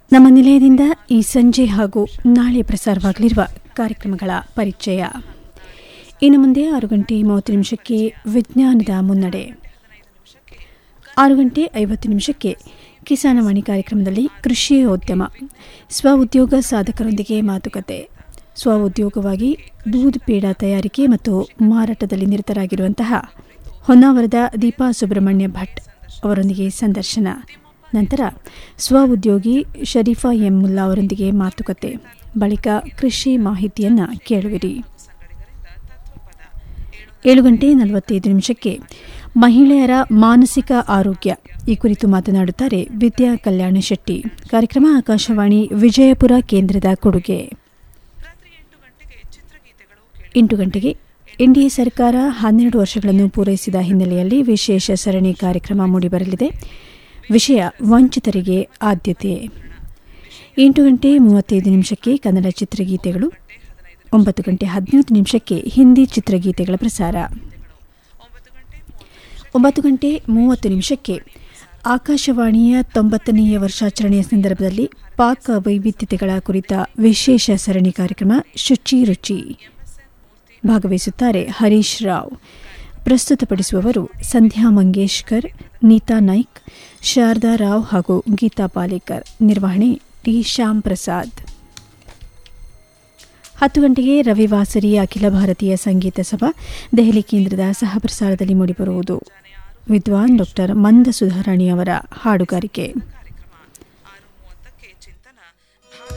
ನಮ್ಮ ನಿಲಯದಿಂದ ಈ ಸಂಜೆ ಹಾಗೂ ನಾಳೆ ಪ್ರಸಾರವಾಗಲಿರುವ ಕಾರ್ಯಕ್ರಮಗಳ ಪರಿಚಯ ಇನ್ನು ಮುಂದೆ ಆರು ಗಂಟೆ ಮೂವತ್ತು ನಿಮಿಷಕ್ಕೆ ವಿಜ್ಞಾನದ ಮುನ್ನಡೆ ಆರು ಗಂಟೆ ಐವತ್ತು ನಿಮಿಷಕ್ಕೆ ಕಿಸಾನವಾಣಿ ಕಾರ್ಯಕ್ರಮದಲ್ಲಿ ಕೃಷಿ ಉದ್ಯಮ ಸ್ವ ಉದ್ಯೋಗ ಸಾಧಕರೊಂದಿಗೆ ಮಾತುಕತೆ ಸ್ವ ಉದ್ಯೋಗವಾಗಿ ದೂದ್ ಪೇಡ ತಯಾರಿಕೆ ಮತ್ತು ಮಾರಾಟದಲ್ಲಿ ನಿರತರಾಗಿರುವಂತಹ ಹೊನ್ನಾವರದ ದೀಪಾ ಸುಬ್ರಹ್ಮಣ್ಯ ಭಟ್ ಅವರೊಂದಿಗೆ ಸಂದರ್ಶನ ನಂತರ ಸ್ವ ಉದ್ಯೋಗಿ ಶರೀಫಾ ಎಂ ಮುಲ್ಲಾ ಅವರೊಂದಿಗೆ ಮಾತುಕತೆ ಬಳಿಕ ಕೃಷಿ ಮಾಹಿತಿಯನ್ನು ಕೇಳುವಿರಿ ಏಳು ಗಂಟೆ ನಲವತ್ತೈದು ನಿಮಿಷಕ್ಕೆ ಮಹಿಳೆಯರ ಮಾನಸಿಕ ಆರೋಗ್ಯ ಈ ಕುರಿತು ಮಾತನಾಡುತ್ತಾರೆ ವಿದ್ಯಾ ಕಲ್ಯಾಣ ಶೆಟ್ಟಿ ಕಾರ್ಯಕ್ರಮ ಆಕಾಶವಾಣಿ ವಿಜಯಪುರ ಕೇಂದ್ರದ ಕೊಡುಗೆ ಎಂಟು ಗಂಟೆಗೆ ಎನ್ಡಿಎ ಸರ್ಕಾರ ಹನ್ನೆರಡು ವರ್ಷಗಳನ್ನು ಪೂರೈಸಿದ ಹಿನ್ನೆಲೆಯಲ್ಲಿ ವಿಶೇಷ ಸರಣಿ ಕಾರ್ಯಕ್ರಮ ಮೂಡಿಬರಲಿದೆ ವಿಷಯ ವಂಚಿತರಿಗೆ ಆದ್ಯತೆ ಎಂಟು ಗಂಟೆ ಮೂವತ್ತೈದು ನಿಮಿಷಕ್ಕೆ ಕನ್ನಡ ಚಿತ್ರಗೀತೆಗಳು ಒಂಬತ್ತು ಗಂಟೆ ಹದಿನೈದು ನಿಮಿಷಕ್ಕೆ ಹಿಂದಿ ಚಿತ್ರಗೀತೆಗಳ ಪ್ರಸಾರ ಒಂಬತ್ತು ಗಂಟೆ ಮೂವತ್ತು ನಿಮಿಷಕ್ಕೆ ಆಕಾಶವಾಣಿಯ ತೊಂಬತ್ತನೆಯ ವರ್ಷಾಚರಣೆಯ ಸಂದರ್ಭದಲ್ಲಿ ಪಾಕ ವೈವಿಧ್ಯತೆಗಳ ಕುರಿತ ವಿಶೇಷ ಸರಣಿ ಕಾರ್ಯಕ್ರಮ ಶುಚಿ ರುಚಿ ಭಾಗವಹಿಸುತ್ತಾರೆ ಹರೀಶ್ ರಾವ್ ಪ್ರಸ್ತುತಪಡಿಸುವವರು ಸಂಧ್ಯಾ ಮಂಗೇಶ್ಕರ್ ನೀತಾ ನಾಯ್ಕ್ ಶಾರದಾ ರಾವ್ ಹಾಗೂ ಗೀತಾ ಪಾಲೇಕರ್ ನಿರ್ವಹಣೆ ಟಿ ಶ್ಯಾಮ್ ಪ್ರಸಾದ್ ಹತ್ತು ಗಂಟೆಗೆ ರವಿವಾಸರಿ ಅಖಿಲ ಭಾರತೀಯ ಸಂಗೀತ ಸಭಾ ದೆಹಲಿ ಕೇಂದ್ರದ ಸಹಪ್ರಸಾರದಲ್ಲಿ ಮೂಡಿಬರುವುದು ವಿದ್ವಾನ್ ಡಾಕ್ಟರ್ ಮಂದ ಸುಧಾರಾಣಿ ಅವರ ಹಾಡುಗಾರಿಕೆ